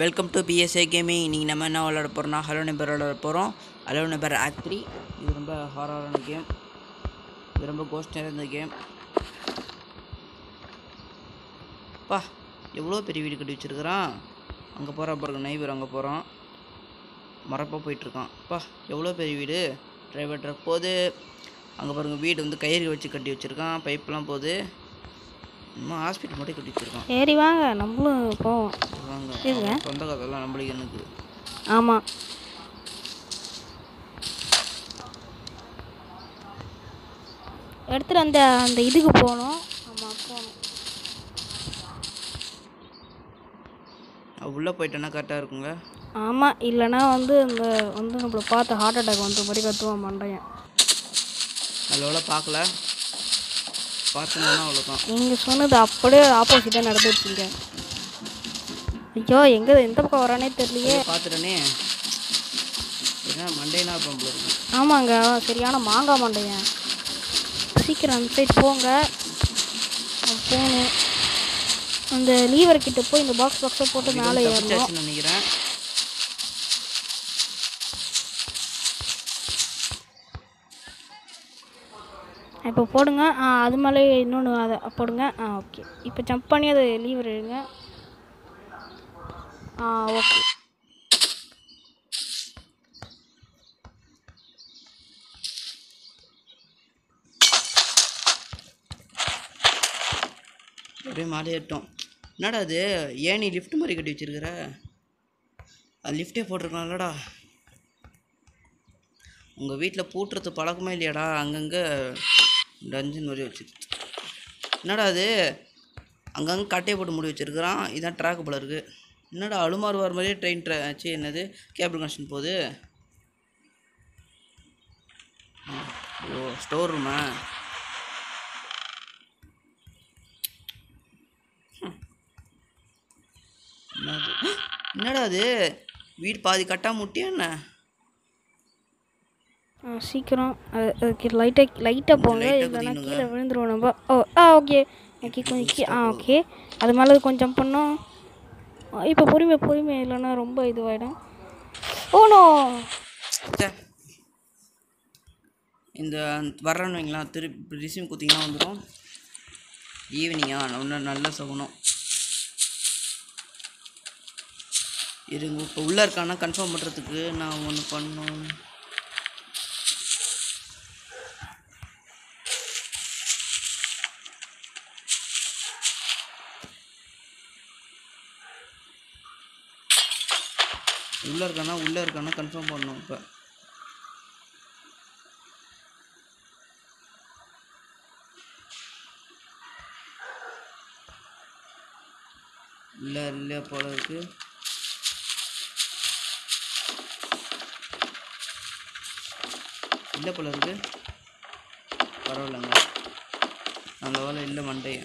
Welcome to PSA gaming இன்றைக்கி நம்ம என்ன விளாட போகிறோம்னா ஹலோ நம்பர் விளாட போகிறோம் ஹலோ நம்பர் ஆக்ட் த்ரீ இது ரொம்ப ஹாரரான கேம் இது ரொம்ப கோஸ்ட் நிறைந்த கேம் பா எவ்வளோ பெரிய வீடு கட்டி வச்சிருக்கிறான் அங்கே போகிற பாருங்க நைபர் அங்கே போகிறான் மரப்பாக போயிட்டுருக்கான் பா எவ்வளோ பெரிய வீடு டிரைவர் ட்ரக் போகுது அங்கே பாருங்க வீடு வந்து கயிறு வச்சு கட்டி வச்சுருக்கான் பைப்லாம் போகுது இன்னும் ஹாஸ்பிட்டல் மட்டும் கட்டி வச்சுருக்கான் சரி வாங்க நம்மளும் போவோம் வாங்க இருங்க. அவன் சொந்த கதைலாம் நம்மளுக்கு எனக்கு ஆமாம் எடுத்துகிட்டு அந்த அந்த இதுக்கு போகணும் ஆமாம் போகணும் உள்ளே போயிட்டேன்னா கரெக்டாக இருக்குங்க ஆமாம் இல்லைன்னா வந்து இந்த வந்து நம்மளை பார்த்து ஹார்ட் அட்டாக் வந்த மாதிரி கத்துவான் மண்டையன் நல்ல பார்க்கல பார்த்தோம்னா அவ்வளோதான் நீங்கள் சொன்னது அப்படியே ஆப்போசிட்டாக நடந்துருச்சுங்க ஐயோ எங்கே எந்த பக்கம் வரானே தெரியலையே பார்த்துட்டேனே என்ன மண்டேனா இருப்பான் போல இருக்கு ஆமாங்க அவன் சரியான மாங்காய் மண்டையன் சீக்கிரம் அந்த சைடு போங்க அவன் போகணும் அந்த லீவர் கிட்ட போய் இந்த பாக்ஸ் பாக்ஸை போட்டு மேலே ஏறணும் தப்பிச்சாச்சுன்னு நினைக்கிறேன் இப்போ போடுங்க ஆ அது மேலே இன்னொன்று அதை போடுங்க ஆ ஓகே இப்போ ஜம்ப் பண்ணி அது லீவர் எடுங்க ஆ ஓகே அப்படியே மாடி ஏறிட்டோம் என்னடா அது ஏன் நீ லிஃப்ட் மாதிரி கட்டி வச்சிருக்கிற அது லிஃப்டே போட்டிருக்கலாம்லடா உங்கள் வீட்டில் பூட்டுறது பழக்கமே இல்லையாடா அங்கங்கே டஞ்சன் மாதிரி வச்சு என்னடா அது அங்கங்கே கட்டையை போட்டு மூடி வச்சிருக்கிறான் இதான் ட்ராக் போல இருக்கு என்னடா அலுமார் வர மாதிரியே ட்ரெயின் ட்ரா சி என்னது கேபிள் கனெக்ஷன் போகுது ஓ ஸ்டோர் ரூமா என்னது என்னடா அது வீடு பாதி கட்டா முட்டியா என்ன ஆ சீக்கிரம் அது அதுக்கு லைட்டாக லைட்டாக போங்க லைட்டா இல்லைன்னா குதிக்கணுங்க. கீழே விழுந்துருவோம் நம்ம ஓ ஆ ஓகே ஓகே கொஞ்சம் கீ ஆ ஓகே அது மேலே கொஞ்சம் jump பண்ணோம் இப்போ பொறுமை பொறுமை இல்லைன்னா ரொம்ப இதுவாகிடும் ஓனோ ச்சே. இந்த வர்றேன்னு வைங்களேன் திருப்பி ரிசீவ் குத்திங்கன்னா வந்துடும் ஈவினிங்கா இன்னும் நல்லா சகுனம் இருங்க இப்போ உள்ளே இருக்கானா கன்ஃபார்ம் பண்ணுறதுக்கு நான் ஒன்று பண்ணணும் உள்ளே இருக்கானா உள்ளே இருக்கானா கன்ஃபார்ம் பண்ணணும் இப்போ இல்லை இல்லை போல இருக்கு இல்லை போல இருக்கு பரவாயில்லைங்க நல்ல வேலை இல்லை மண்டையன்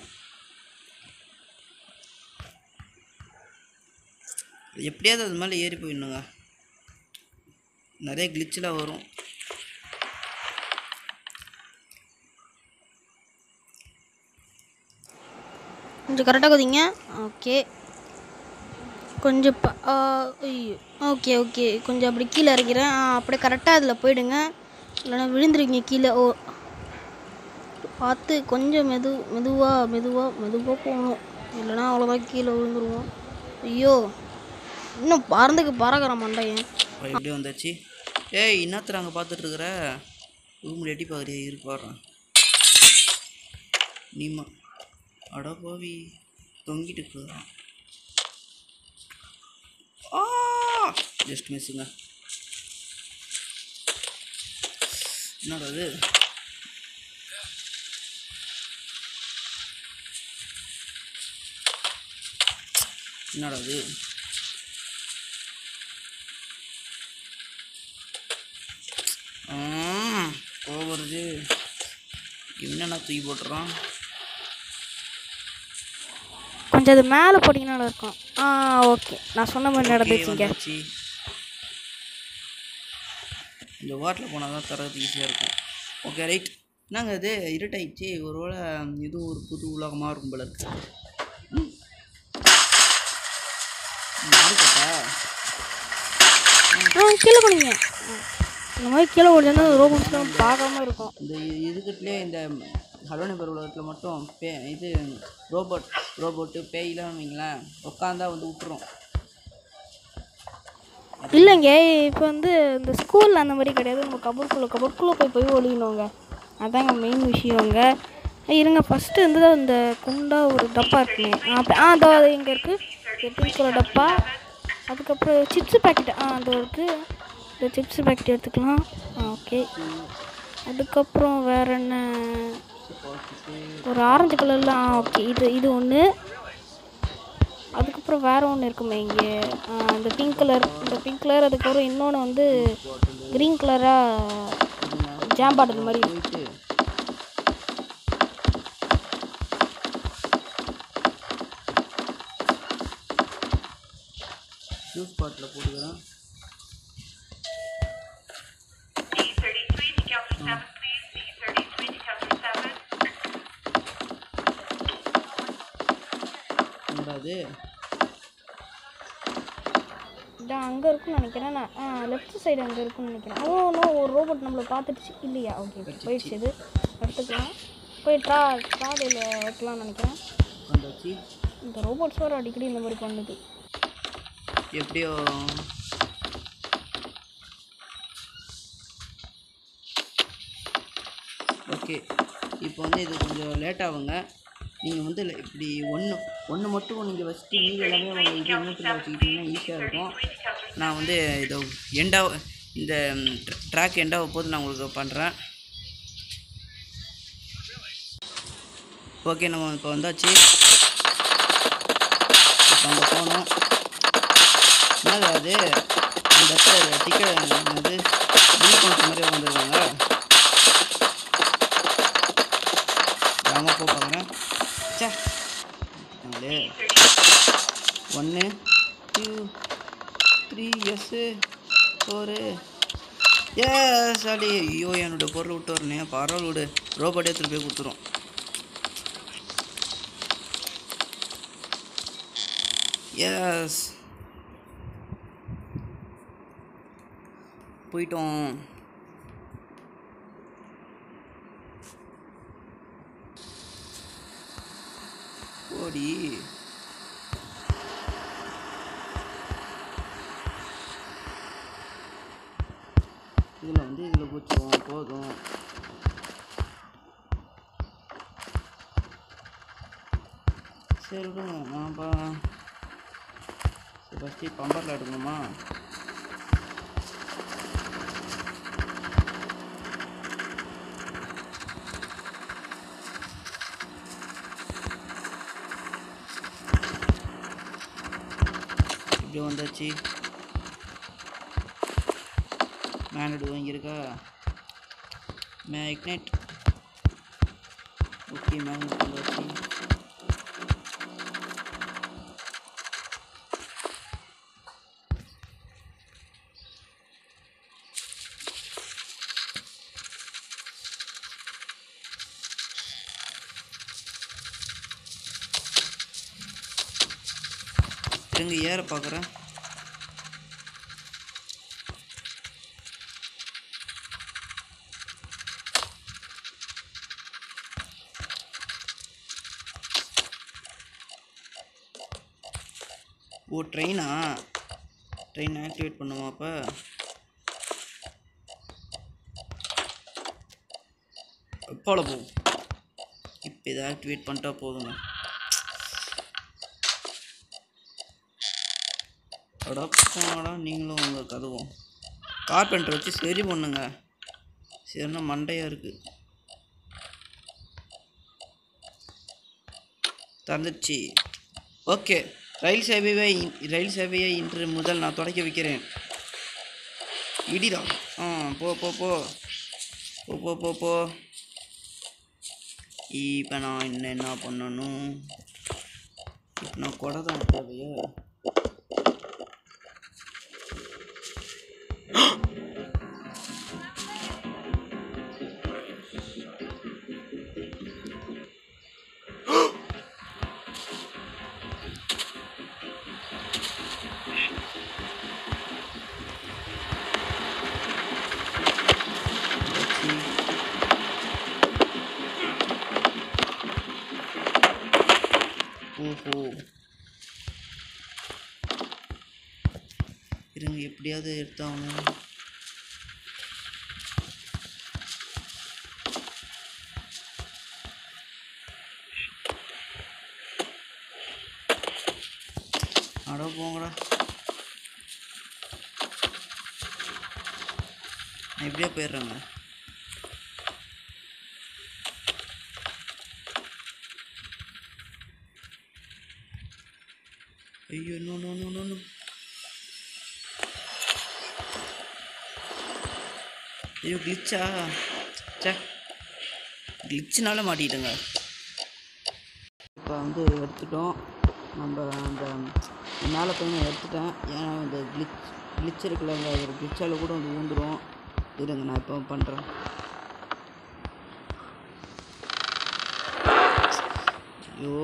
எப்படியாவது அது மேலே ஏறி போயிடணுங்க நிறைய கிளிச்செலாம் வரும் கொஞ்சம் கரெக்டாக குதிங்க ஓகே கொஞ்சம் ப ஆ, ஐயோ ஓகே ஓகே கொஞ்சம் அப்படி கீழே இறக்கிறேன் ஆ அப்படியே கரெக்டாக அதில் போயிடுங்க இல்லைன்னா விழுந்துருவீங்க கீழே ஓ பார்த்து கொஞ்சம் மெது மெதுவாக மெதுவாக மெதுவாக போகணும் இல்லைன்னா அவ்வளோதான் கீழே விழுந்துருவோம் ஐயோ இன்னும் பறந்துக்கு பறக்கிற மண்டையன் இப்போ எப்படி வந்தாச்சு ஏய் இன்னத்துல அங்கே பார்த்துட்ருக்குற ரூம் எட்டி பார்க்குறியா இரு பாடுறேன் நீமா அடா பாவி தொங்கிட்டு இருக்கிறான் ஆ ஜஸ்ட் மிஸ்ஸுங்க என்னடா அது என்னடா அது ம், கோவம் வருது என்னண்ணா தூக்கி போட்டுறான் கொஞ்சம் அது மேலே போட்டிங்கன்னா நல்லா இருக்கும் ஆ ஓகே நான் சொன்ன மாதிரி நடந்துச்சுங்க வந்தாச்சு இந்த வாட்டில் போனால் தான் தரது ஈஸியாக இருக்கும் ஓகே ரைட் என்னங்க இது இருட்டாயிடுச்சு ஒருவேளை இதுவும் ஒரு புது உலகமாக இருக்கும் போல இருக்கு ம். மார்க்கெட்டா ஆ கீழே போனீங்க இந்த மாதிரி கீழே ஓடினா ரோபோட்ஸ்லாம் பார்க்காம இருக்கும் இந்த இதுக்கிட்டலே இந்த ஹலோ நம்பர் உலகத்தில் மட்டும் பே இது ரோபோட் ரோபோட்டு பேய்லாம் வைங்களேன் உட்காந்தா வந்து விட்டுரும் இல்லைங்க இப்போ வந்து இந்த ஸ்கூலில் அந்த மாதிரி கிடையாது நம்ம கபோர்க்குள்ளே கபோர்க்குள்ளே போய் போய் ஒழிக்கணுங்க அதாங்க மெயின் விஷயங்க இருங்க ஃபஸ்ட்டு வந்து இந்த குண்டா ஒரு டப்பா இருக்குங்க ஆ அப்ப- ஆ அதோ அது எங்கே இருக்குது பிங்க் கலர் டப்பா அதுக்கப்புறம் சிப்ஸ் பாக்கெட் ஆ அதோ இருக்குது இந்த சிப்ஸ் பாக்கெட் எடுத்துக்கலாம் ஆ ஓகே அதுக்கப்புறம் வேற என்ன ஒரு ஆரஞ்சு கலரில் ஆ ஓகே இது இது ஒன்று அதுக்கப்புறம் வேற ஒன்று இருக்குமே இங்கே ஆ, இந்த பிங்க் கலர் இந்த பிங்க் கலர் அதுக்கப்புறம் இன்னொன்று வந்து க்ரீன் கலராக ஜாம் பாட்டில் மாதிரி போயிட்டு ஜூஸ் பாட்டில் போட்டுக்கிறேன் D33 to counter 7, please. D33 to counter 7. என்னடாது இதான் அங்கே இருக்குன்னு நினைக்கிறேன் நான் ஆ லெஃப்ட் சைடு அங்கே இருக்குன்னு நினைக்கிறேன் ஓ நோ ஒரு ரோபோட் நம்மளை பார்த்துடுச்சு இல்லையா ஓகே போயிடுச்சு இது எடுத்துக்கலாம் போய் ட்ரா ட்ராலியில் வைக்கலாம்னு நினைக்கிறேன் வந்தாச்சு இந்த ரோபோட்ஸ் வேறு அடிக்கடி இந்த மாதிரி பண்ணுது எப்படியோ ஓகே இப்போ வந்து இது கொஞ்சம் லேட் ஆகுங்க நீங்கள் வந்து le- இப்படி ஒன்று ஒன்று மட்டும் நீங்கள் வச்சுட்டு மீதி எல்லாமே உங்கள் இது இன்னத்தில் வச்சுக்கிட்டிங்கன்னா ஈஸியாக இருக்கும் நான் வந்து இதை எண்டாக இந்த ட்ராக் எண்டாக போது நான் உங்களுக்கு பண்ணுறேன் ஓகே நம்ம இப்போ வந்தாச்சு இப்போ அங்கே போனோம் என்னது அது அந்த இடத்துல டிக்கெட் என்னது பில் கவுண்ட் மாதிரி வந்துருக்காங்க ராமா போ பார்க்குறேன் சே நாலு ஒன்று two three yes four yes அடி ஐயோ என்னோட பொருள் விட்டு வரணும் பரவாயில்ல விடு ரோபோட் எடுத்துகிட்டு போய் கொடுத்துரும் எஸ் போயிட்டோம் ஓடி இதில் வந்து இதில் குச்சிருவோம் போதும் சரி விடுங்க நான் பா சரி ஃபஸ்ட்டு பம்பரில் எடுக்கணுமா இப்படி வந்தாச்சு மேனடு வாங்கியிருக்கா மேக்னெட் ஓகே மேக்னெட் வந்தாச்சு இருங்க ஏற பார்க்குறேன் ஓ ட்ரெயினா ட்ரெயின் ஆக்டிவேட் பண்ணுமா அப்போ போல போ இப்போ இதை ஆக்டிவேட் பண்ணிட்டா போதுங்க அடா போங்கடா நீங்களும் உங்கள் கதவும் கார்பெண்டர் வச்சு சரி பண்ணுங்க சரின்னா மண்டையாக இருக்குது தந்துச்சு ஓகே ரயில் சேவையை இ- ரயில் சேவையை இன்று முதல் நான் தொடக்கி வைக்கிறேன் இடிடா ஆ போ போ போ போ போ போ போ இப்போ நான் இன்னும் என்ன பண்ணணும் இப்போ நான் கொடை தான் தேவையா இருங்க எப்படியாவது எடுத்தாகணும் அட போங்கடா நான் இப்படியே போயிடுறேங்க ஐயோ no no no no no ஐயோ கிளிச்சா சே கிளிச்சுனால மாட்டிட்டேங்க இப்போ வந்து எடுத்துட்டோம் நம்ம அந்த மேலே போய் நான் எடுத்துட்டேன் ஏன்னா இந்த கிளிச் கிளிச் இருக்குல்லங்க ஒரு கிளிச்சால் கூட வந்து ஊந்துடும் இருங்க நான் இப்போ பண்ணுறேன் ஐயோ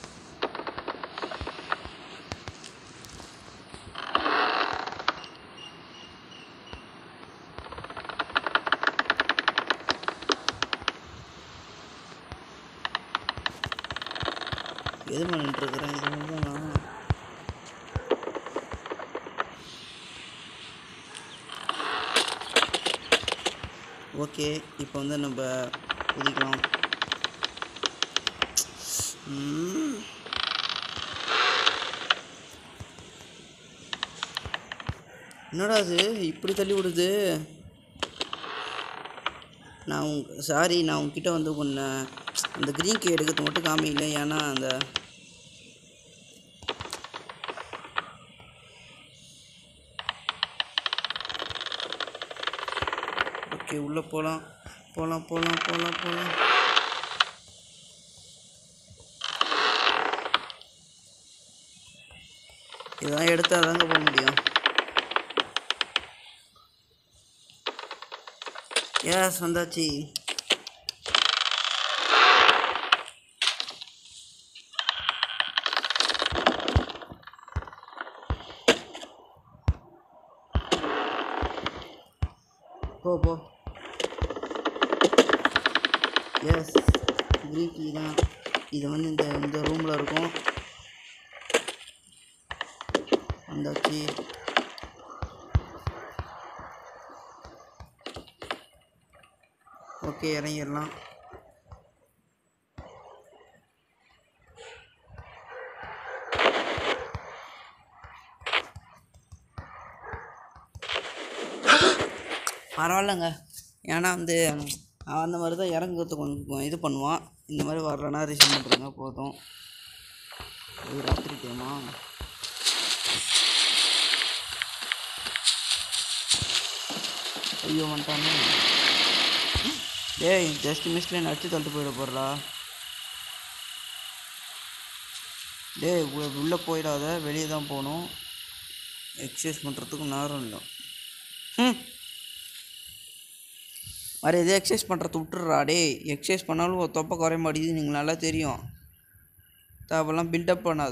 எது பண்ணிட்டுருக்குறேன் இது வந்து நான் ஓகே இப்போ வந்து நம்ம குதிக்கலாம் ம். என்னடா அது இப்படி தள்ளி விடுது நான் உங்க சாரி நான் உங்ககிட்ட வந்து ஒன்று அந்த க்ரீன் கே எடுக்கிறது மட்டும் காமிக்கல ஏன்னா அந்த ஓகே உள்ளே போகலாம் போகலாம் போகலாம் போகலாம் போகலாம் இதெல்லாம் எடுத்தால் தாங்க போக முடியும் எஸ் வந்தாச்சு போ போ எஸ் க்ரீன் கீ தான் இது வந்து இந்த இந்த ரூமில் இருக்கும் வந்தாச்சு ஓகே இறங்கிடலாம் பரவாயில்லைங்க ஏன்னா வந்து அவன் அந்த மாதிரி தான் இறங்குறது கொஞ்சம் இது பண்ணுவான் இந்த மாதிரி வரலன்னா ரிசீவ் பண்ணுறங்க போதும் இது ராத்திரி டைமா ஐயோ வந்துட்டானே டேய் ஜஸ்ட் மிஸ்ல நடிச்சு தள்ளிட்டு போயிட போடுறா டேய் உ- உள்ள போயிடாத வெளியே தான் போகணும் எக்ஸசைஸ் பண்ணுறதுக்கு நேரம் இல்லை ம் மாதிரி எதே எக்ஸசைஸ் பண்ணுறத விட்டுடுறா டேய் எக்ஸசைஸ் பண்ணாலும் ஒரு தொப்பை குறைய மாட்டேங்குது நீங்கள் நல்லா தெரியும் தேவையெல்லாம் பில்டப் பண்ணாத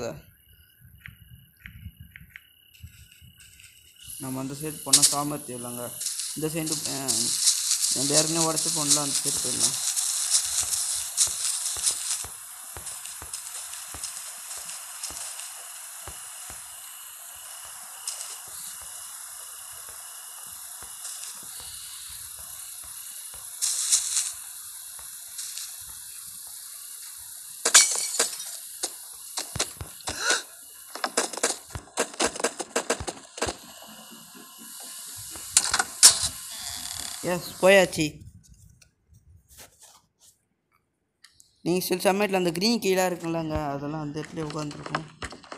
நம்ம அந்த சைடு பண்ணால் சாமர்த்தியம் இல்லைங்க இந்த சைடு நம்ம ஏற்கனவே உடச்சி பண்ணலாம் அந்த சைடு போயிடலாம் எஸ் போயாச்சு நீங்கள் சில சமயத்தில் அந்த க்ரீன் கீழே இருக்குல்லங்க அதெல்லாம் அந்த இடத்துல உட்காந்துருக்கும்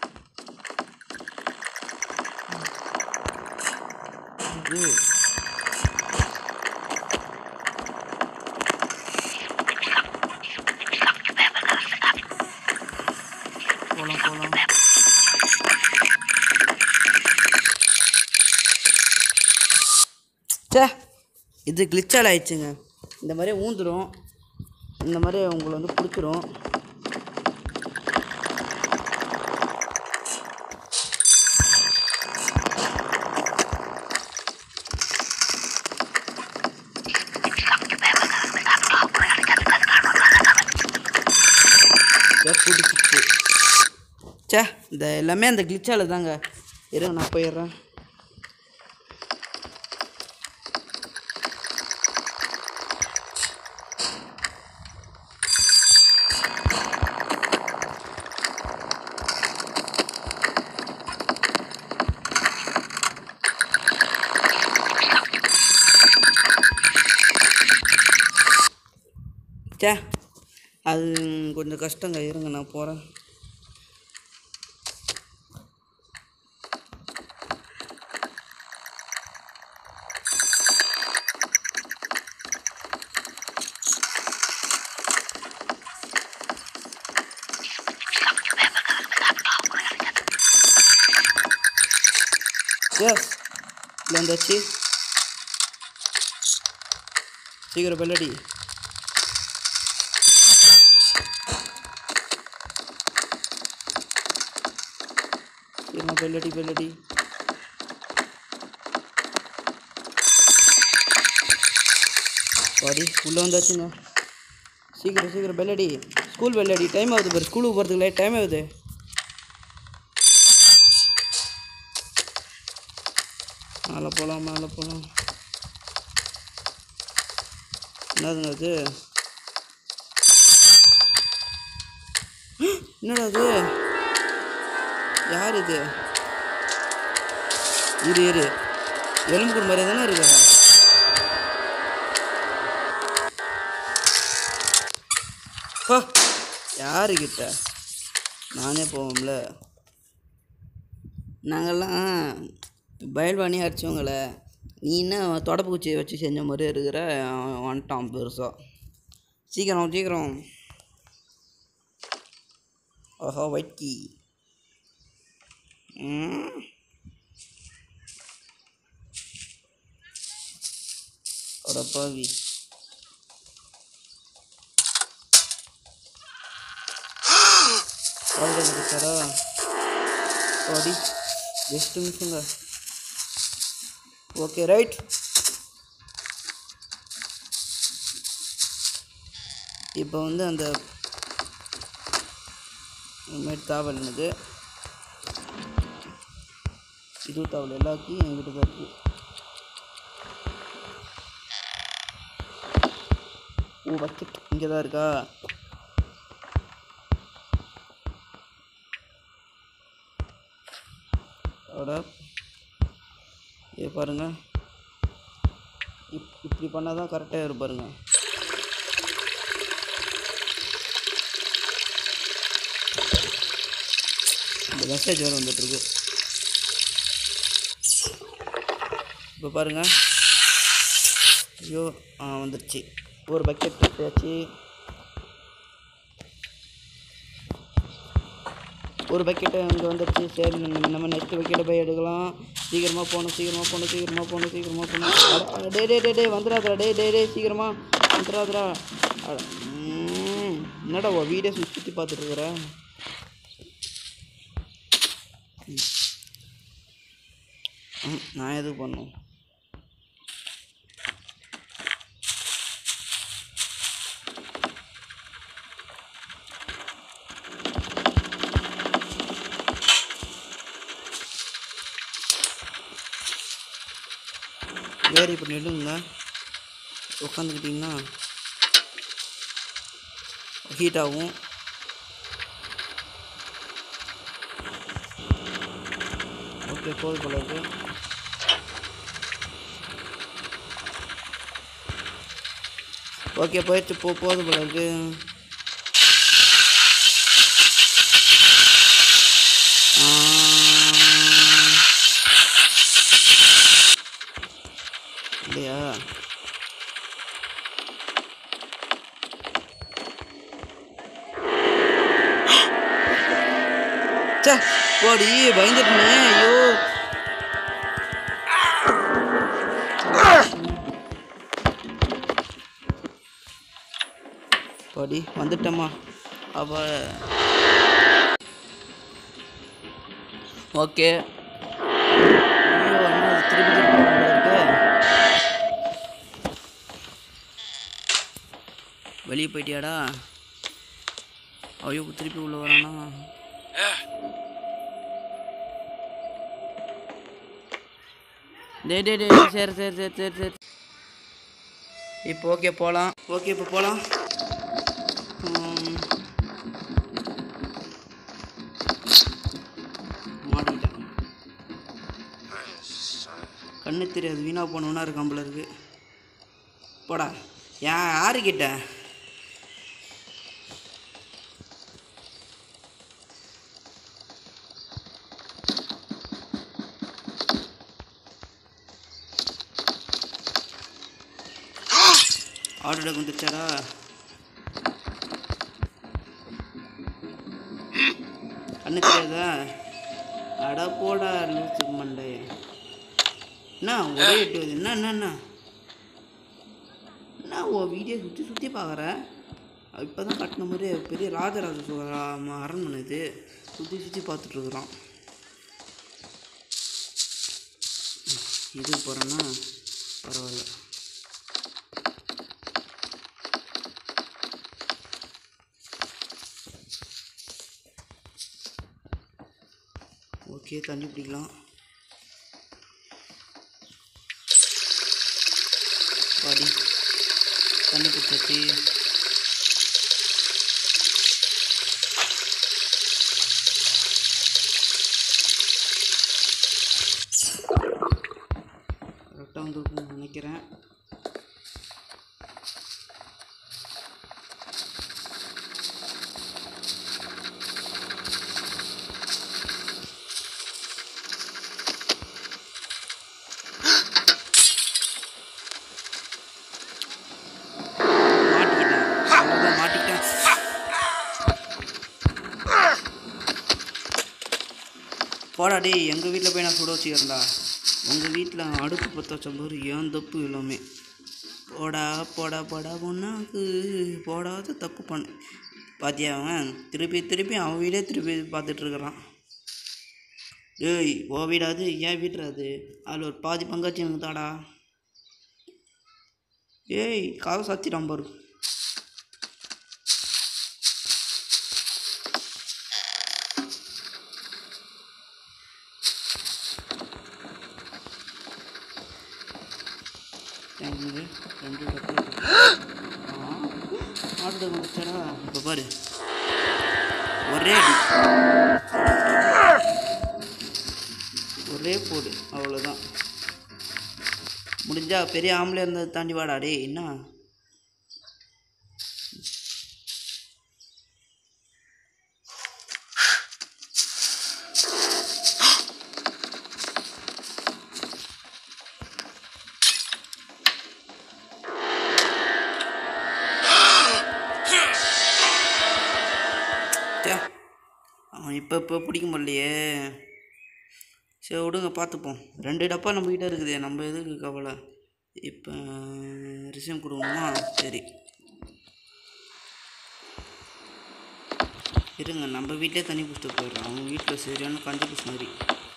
இது போகலாம் போகலாம் சே இது கிளிச்சால் ஆயிடுச்சுங்க இந்த மாதிரி ஊந்துடும் இந்த மாதிரி உங்களை வந்து பிடிச்சிரும் பிடிச்சிச்சு சே இந்த எல்லாமே அந்த கிளிச்சால் தாங்க இருங்க நான் போயிடுறேன் சே அது கொஞ்சம் கஷ்டங்க இருங்க நான் போகிறேன் எஸ் இல்லை வந்தாச்சு சீக்கிரம் பெல்லடி சீக்கிரம் பெல்லடி பெல்லடி பாடி உள்ளே வந்தாச்சுங்க சீக்கிரம் சீக்கிரம் பெல்லடி ஸ்கூல் பெல்லடி டைம் ஆகுது பாரு ஸ்கூலுக்கு போகிறதுக்கு லேட் டைம் ஆகுது மேலே போகலாம் மேலே போகலாம் என்னதுங்க அது என்னடா அது யார் இது இரு இரு எலும்புக்கூர் மாதிரி தானே இருக்கு பா யாருக்கிட்ட நானே போவோம்ல நாங்கள்லாம் பயல்வாணி அடித்தவங்கள நீ என்ன தொடப்பு குச்சியை வச்சு செஞ்ச மாதிரி இருக்கிற அவன் வந்துட்டான் பெருசாக சீக்கிரம் சீக்கிரம் ஓஹோ ஒயிட் கீ ம். அட பாவி ஆல்ரெடி கொடுத்தாரா சாரி ஜஸ்ட் மிஸ்ஸுங்க ஓகே ரைட் இப்போ வந்து அந்த இனிமேல் தாவல் என்னது இது தாவல் எல்லாத்தையும் என்கிட்ட தான் இருக்கு ஓ பக்கெட் இங்கே தான் இருக்கா அட இது பாருங்க இப் இப்படி பண்ணால் தான் கரெக்டாக இருக்கும் பாருங்க இந்த மெசேஜ் வேறு வந்துட்டுருக்கு இப்போ பாருங்க ஐயோ ஆ வந்துடுச்சு ஒரு பக்கெட் எடுத்தாச்சு ஒரு பக்கெட்டு அங்கே வந்துடுச்சு சரி நம்ம நம்ம நெக்ஸ்ட் பக்கெட்டை போய் எடுக்கலாம் சீக்கிரமாக போகணும் சீக்கிரமாக போகணும் சீக்கிரமாக போகணும் சீக்கிரமாக போகணும் அட, அட, டே டே டே டே வந்துடாதடா டே டே டே சீக்கிரமாக வந்துடாதடா அட, ம், என்னடா உன் வீடே சுற்றி சுற்றி பார்த்துட்டு இருக்கிற ம், நான் எதுக்கு பண்ணும் வேறு இப்படி நில்லுங்க உட்காந்துக்கிட்டிங்கன்னா ஹீட் ஆகும் ஓகே போது போல இருக்கு ஓகே போயிடுச்சு போ போது போல இருக்கு ஆ இல்லையா சே போடி பயந்துட்டனே ஐயோ போடி வந்துட்டம்மா அவ ஓகே ஐயோ என்ன இது திருப்பி திருப்பி வர மாதிரி இருக்கு வெளியே போயிட்டியாடா ஐயோ திருப்பி உள்ள வரானா டே டே டே சரி சரி சரி சரி சரி இப்போ ஓகே போகலாம் ஓகே இப்போ போகலாம் மாட்டிக்கிட்டேன் கண்ணு தெரியாது வீணாக போனவனா இருக்கான் போல இருக்கு போடா ஏன் யாருக்கிட்ட ஆர்டர் வந்துச்சாடா கண்ணு தெரியாதா அட போடா லூசு மண்டை என்ன ஒரே எட்டு வருது என்ன என்ன என்ன என்ன ஓ வீடியோ சுற்றி சுற்றி பார்க்குற இப்போ தான் கட்டின மாதிரி பெரிய ராஜராஜ சோழ அரண்மனை இது சுற்றி சுற்றி பார்த்துட்ருக்குறான் இது போகிறேன்னா பரவாயில்ல ஓகே தண்ணி பிடிக்கலாம் பாடி தண்ணி பிடிச்சாச்சு கரெக்டாக வந்து நினைக்கிறேன் மாட்டிக்கிட்டேன் அவ்வளோதான் மாட்டிக்கிட்டேன் போடா டேய் எங்கள் வீட்டில் போய் நான் சுட வச்சுக்கிறேன்டா உங்கள் வீட்டில் அடுப்பு பற்ற வச்ச பாரு ஏன் தப்பு எல்லாமே போடா போடா போடா பொண்ணாக்கு போடாத தப்பு பண்ண பாத்தியா அவன் திருப்பி திருப்பி அவன் வீடே திருப்பி பார்த்துட்டு இருக்கிறான் ஏய் ஓ வீடாது ஏன் வீட்டுறாது அதில் ஒரு பாதி பங்காச்சி எனக்கு தாடா ஏய் கதை சாத்திட்டான் பாரு தேங்க்யூ ரெண்டு டப்பு ஆட்டு வந்துச்சாடா இப்போ பாரு ஒரே அடி ஒரே போடு அவ்வளோதான் முடிஞ்சா பெரிய ஆம்பளை இருந்ததை தாண்டி வாடா டேய் என்ன ச்சே, அவன் இப்போ இப்போ பிடிக்க முடியலையே சரி விடுங்க பார்த்துப்போம் ரெண்டு டப்பா நம்ம கிட்ட இருக்குது நம்ம எதுக்கு கவலை இப்போ ரிசீவ் கொடுக்கணுமா சரி இருங்க நம்ம வீட்டிலே தண்ணி பிடிச்சிட்டு போயிடுறோம் அவங்க வீட்டில் சரியான கஞ்சி பிடிச்ச மாதிரி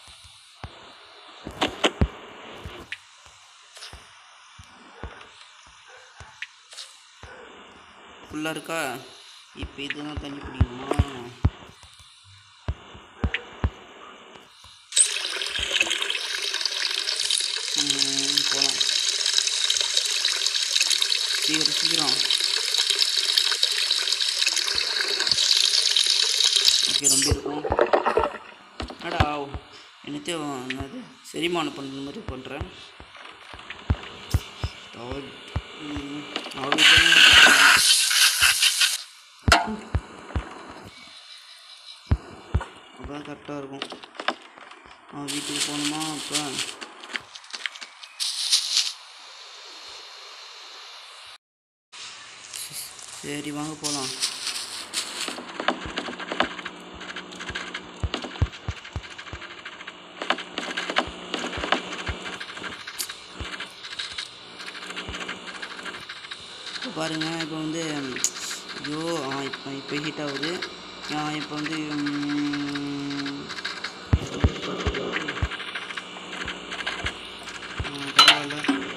ஃபுல்லாக இருக்கா இப்போ இதுதான் தண்ணி பிடிக்கணுமா போகலாம் சீக்கிரம் சீக்கிரம் ஓகே ரொம்ப இருக்கும் அடா என்னத்தையும் என்னது செரிமானம் பண்ணுற மாதிரி பண்ணுறேன் அவ்வளோ அப்போ கரெக்டாக இருக்கும் அவன் வீட்டுக்கு போகணுமா அப்போ சரி வாங்க போகலாம் இப்போ பாருங்க இப்போ வந்து ஐயோ ஆ இப்போ இப்போ ஹீட் ஆகுது ஆ இப்போ வந்து ம், ஆ, பரவாயில்ல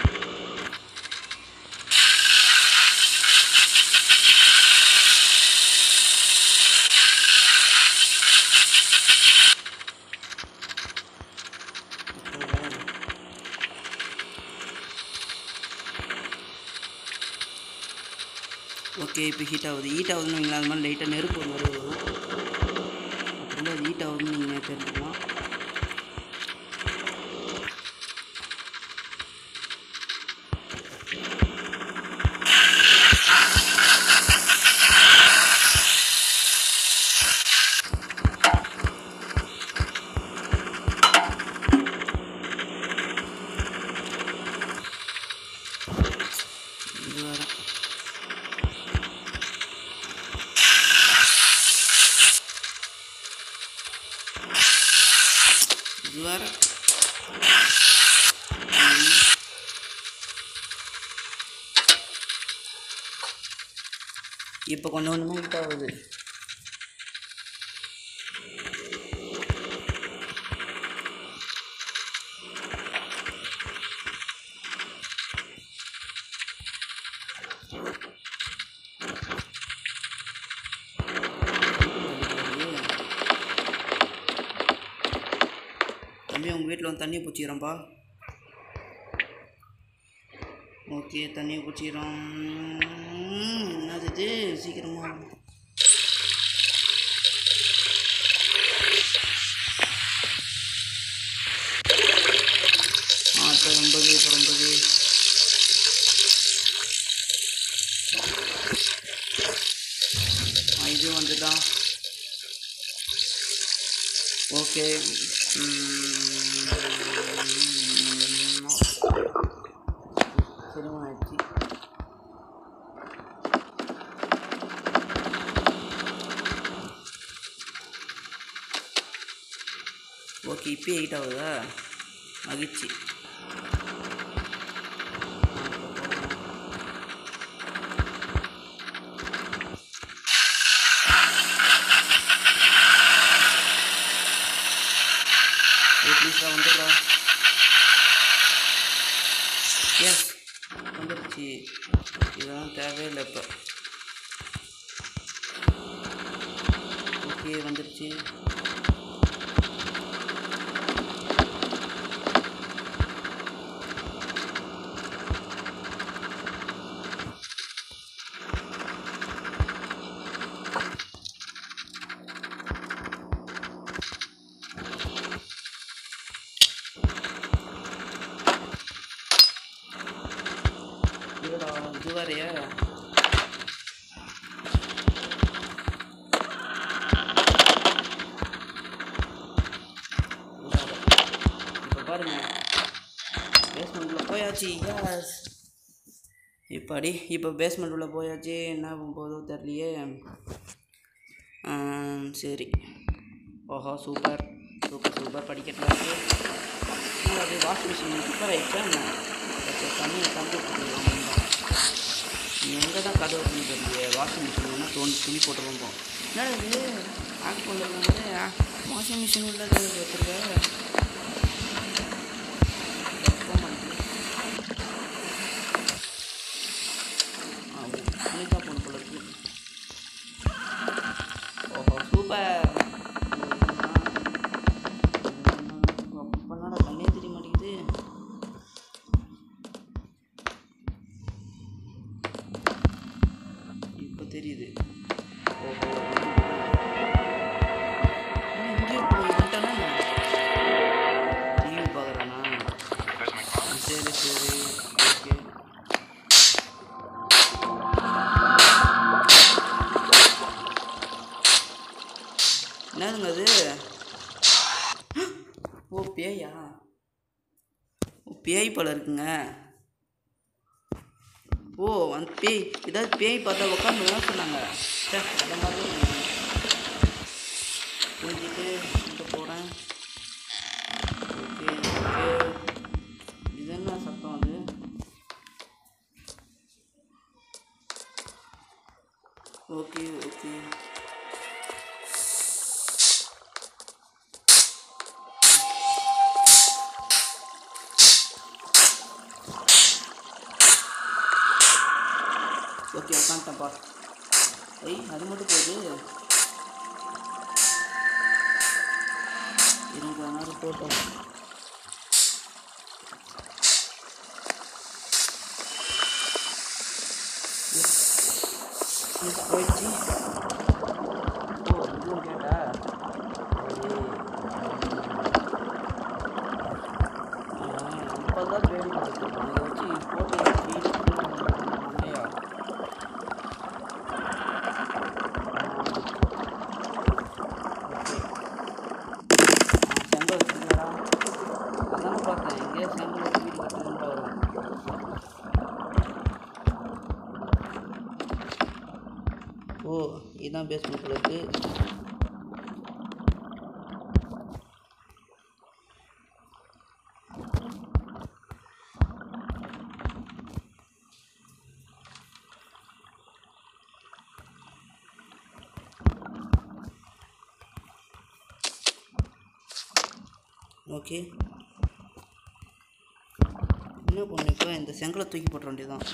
ஓகே இப்போ ஹீட் ஆகுது ஹீட் ஆகுதுன்னு வைங்களேன் அது மாதிரி லைட்டாக நெருப்பு ஒரு மாதிரி வரும் அப்புறம் அது ஹீட் ஆகுதுன்னு நீங்கள் தெரிஞ்சுக்கலாம் இது வேறு இப்போ கொஞ்சம் கொஞ்சமாக ஹீட் ஆகுது தம்பி உங்கள் வீட்டில் வந்து தண்ணி பூச்சிக்கிறோம்ப்பா ஓகே தண்ணியை பூச்சிக்கிறோம் என்னது இது சீக்கிரமா ஆ இப்போ ரொம்பது இப்போ ரொம்பது ஆ இது வந்துதான் ஓகே சரிமா ஆயிடுச்சு ஓகே இப்பயே ஹீட் ஆகுதா மகிழ்ச்சி ப்ளீஸ்டா வந்துடுறா எஸ் வந்துடுச்சு இதெல்லாம் தேவையில்லை இப்போ ஓகே வந்துடுச்சு இதுடா இது வேறையா இப்போ பாருங்க பேஸ்மெண்ட்டில் போயாச்சு யாஸ் இப்படி இப்போ பேஸ்மெண்ட் உள்ள போயாச்சு என்ன ஆகும் போதோ தெரியலையே ஆம், சரி ஓஹோ சூப்பர் சூப்பர் சூப்பர் படிக்கட்டில் இருக்கு என்ன அது வாஷிங் மிஷின் சூப்பர் ஆயிடுச்சா என்ன ஓகே தண்ணியை தம்பி நீ எங்கே தான் கதவு பண்ணி தெரியலையே வாஷிங் மிஷின் வேணால் தோண்டி துணி போட்டு போகும் என்னடா இது ஆக் பண்ணுறது வாஷிங் மிஷின் உள்ளது வச்சுருக்க துணிக்கா போன போல இருக்கு ஓஹோ சூப்பர் அப்பனாடா கண்ணே தெரிய மாட்டேங்குது இப்போ தெரியுது ஓஹோ என்ன இங்கேயே போய் வந்துட்டானா டிவி பார்க்குறானா சரி சரி ஓகே என்னதுங்க அது ஓ பேயா ஓ பேய் போல இருக்குங்க ஓ அந்த பேய் ஏதாவது பேய் பார்த்தா உட்காந்து தான் சொன்னாங்க சே அந்த மாதிரி புரிஞ்சுட்டு இங்கே போகிறேன் ஓகே ஓகே இது என்ன சத்தம் அது ஓகே ஓகே ஓகே உட்காந்துட்டேன்ப்பா ஐய் அது மட்டும் போகுது இருபது நேரம் போட்டோம் போயிடுச்சு ஓ இதுவும் கேட்டா அப்பதான் ட்ரைனிங் கொடுத்துருக்காங்க இதை வச்சு போட்டு மண்டையா செங்கல் வச்சுருக்கா அதானே பார்த்தேன் எங்கேயோ செங்கல் வச்சு வீடு கட்டணும்னு வரும் ஓ இதுதான் பேஸ்மெண்ட் இருக்கு ஓகே என்ன பண்ணு இப்போ இந்த செங்கலை தூக்கி போட்டுற வேண்டியதுதான்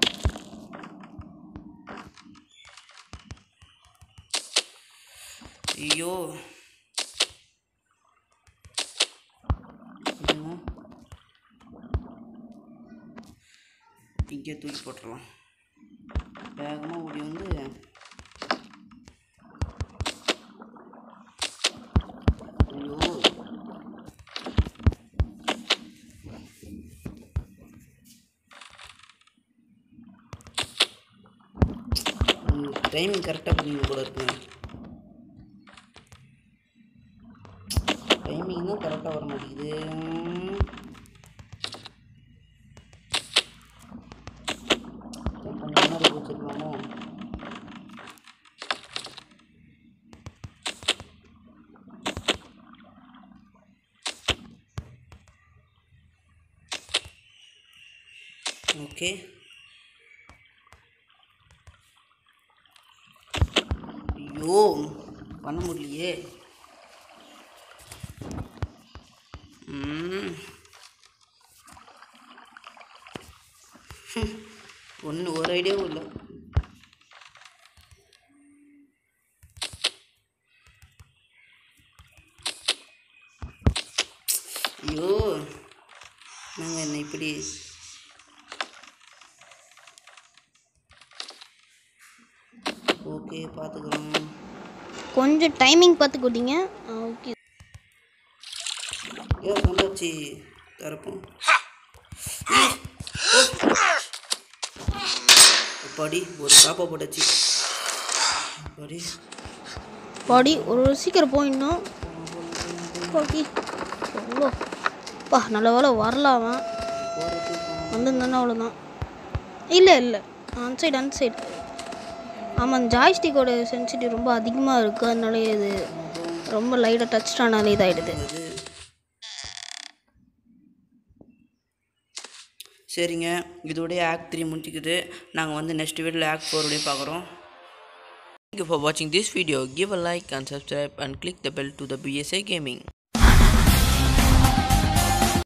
ஐயோ இருங்க. இங்கே தூக்கி போட்டுடலாம் வேகமாக ஓடி வந்து ஐயோ டைமிங் கரெக்டாக புரியுது போல இருக்குங்க டைமிங் தான் கரெக்டாக வர மாட்டேங்குது கொஞ்சம் முன்னாடி வச்சுருக்கலாமோ ஓகே ஐயோ பண்ண முடியலையே ம் ஒன்று ஒரு ஐடியாவும் இல்லை ஐயோ நாங்கள் என்ன இப்படி ஓகே பார்த்துக்குறோம் கொஞ்சம் டைமிங் பார்த்து கொடுங்க ஓகே ஏ வந்தாச்சு தரப்போம் அப்பாடி ஒரு காப்பா போட்டாச்சு அப்பாடி பாடி ஒரு சீக்கிரம் போயிடணும் ஓகே எவ்வளோ பா நல்ல வேலை வரலாமா வந்திருந்தானே அவ்வளோதான் இல்லை இல்லை அன் சைடு அன் சைடு ஆமாம் அந்த ஜாய்ஸ்டிக்கோட சென்சிட்டிவ் ரொம்ப அதிகமாக இருக்குது அதனால இது ரொம்ப லைட்டாக டச் ஆனாலே இதாகிடுது அது சரிங்க இதோடய ஆக்ட் த்ரீ முடிச்சுக்குது நாங்கள் வந்து நெக்ஸ்ட் வீடியோவில் ஆக்ட் ஃபோரோடய பார்க்குறோம் Thank you for watching this video. Give a like and subscribe and click the bell to the BSA Gaming.